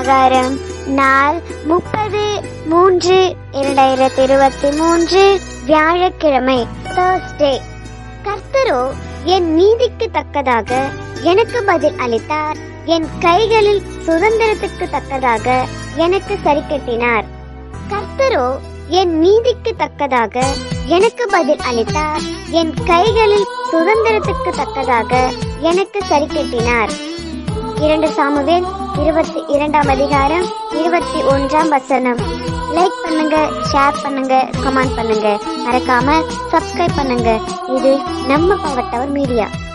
ஆகாரம் நாள் முப்பது மூன்று இரண்டாயிரத்தி இருபத்தி மூன்று வியாழக்கிழமை தேர்ஸ்டே கர்த்தரோ என் நீதிக்கு தக்கதாக எனக்கு பதில் அளித்தார் என் கைகளில் சுதந்திரத்துக்கு தக்கதாக எனக்கு சரி கட்டினார் கர்த்தரோ என் நீதிக்கு தக்கதாக எனக்கு பதில் அளித்தார் என் கைகளில் சுதந்திரத்துக்கு தக்கதாக எனக்கு சரி கட்டினார் இரண்டு சாமுவேல் இருபத்தி இரண்டாம் அதிகாரம் இருபத்தி ஒன்றாம் வசனம் லைக் பண்ணுங்க ஷேர் பண்ணுங்க கமெண்ட் பண்ணுங்க மறக்காம சப்ஸ்கிரைப் பண்ணுங்க இது நம்ம பவர் டவர் மீடியா